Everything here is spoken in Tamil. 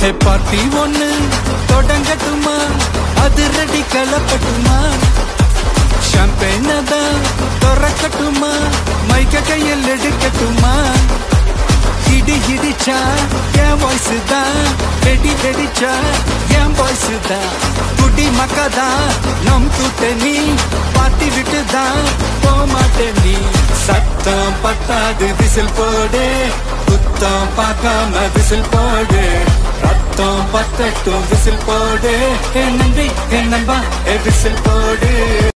ஹே பார்ட்டி ஒண்ணு தொடங்கட்டுமா அது ரெடி கலப்பட்டுமா ஷாம்பெயின் தான் திறக்கட்டுமா மைக்க கையில் எடுக்கட்டுமா இடி இடிச்சா என் வாய்ஸ் தான் வெடி வெடிச்சா என் வாய்ஸ் தான் குடி மக்கதான் நம் கூட்டணி பாட்டி விட்டு தான் போமாட்டேன் நீ சத்தம் பத்தாது விசில் போடு குத்தம் பார்க்காம விசில் போடு ரத்தம் பத்தட்டும் விசில் போடு என் நன்றி என் நண்பா விசில் போடு